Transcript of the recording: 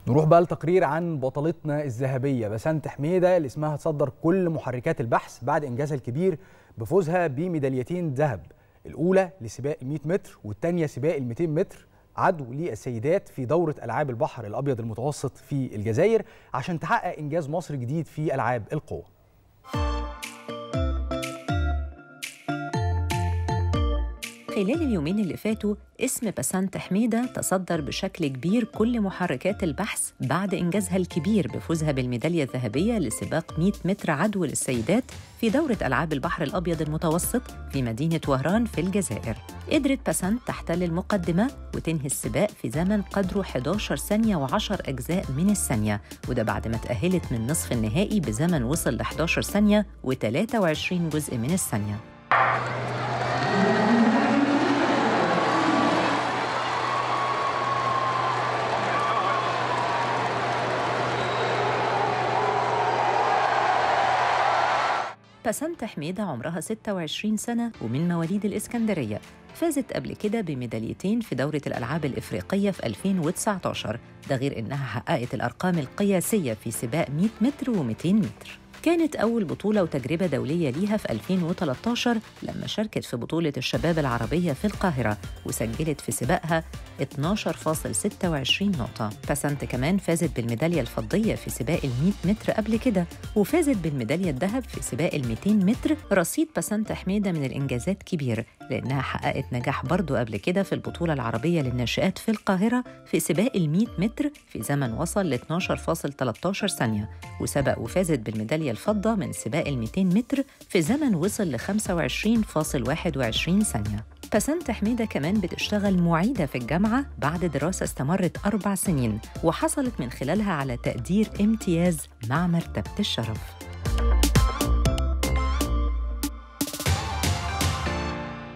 نروح بقى لتقرير عن بطلتنا الذهبية بسنت حميدة اللي اسمها تصدر كل محركات البحث بعد إنجازها الكبير بفوزها بميداليتين ذهب الأولى لسباق ال 100 متر والثانية سباق ال 200 متر عدوا للسيدات في دورة ألعاب البحر الأبيض المتوسط في الجزائر عشان تحقق إنجاز مصر جديد في ألعاب القوة خلال اليومين اللي فاتوا اسم بسنت حميدة تصدر بشكل كبير كل محركات البحث بعد إنجازها الكبير بفوزها بالميدالية الذهبية لسباق 100 متر عدو للسيدات في دورة ألعاب البحر الأبيض المتوسط في مدينة وهران في الجزائر قدرت بسنت تحتل المقدمة وتنهي السباق في زمن قدره 11 ثانية و10 أجزاء من الثانية وده بعد ما تأهلت من نصف النهائي بزمن وصل ل 11 ثانية و23 جزء من الثانية بسنت حميدة عمرها 26 سنة ومن مواليد الإسكندرية فازت قبل كده بميداليتين في دورة الألعاب الإفريقية في 2019 ده غير إنها حققت الأرقام القياسية في سباق 100 متر و200 متر كانت أول بطولة وتجربة دولية ليها في 2013 لما شاركت في بطولة الشباب العربية في القاهرة وسجلت في سباقها 12.26 نقطة بسنت كمان فازت بالميدالية الفضية في سباق ال 100 متر قبل كده وفازت بالميدالية الذهب في سباق ال 200 متر رصيد بسنت حميدة من الإنجازات كبير لأنها حققت نجاح برضو قبل كده في البطولة العربية للناشئات في القاهرة في سباق ال 100 متر في زمن وصل ل 12.13 ثانية وسبق وفازت بالميدالية الفضة من سباق ال 200 متر في زمن وصل ل 25.21 ثانية بسنت حميدة كمان بتشتغل معيدة في الجامعة بعد دراسة استمرت أربع سنين وحصلت من خلالها على تقدير امتياز مع مرتبة الشرف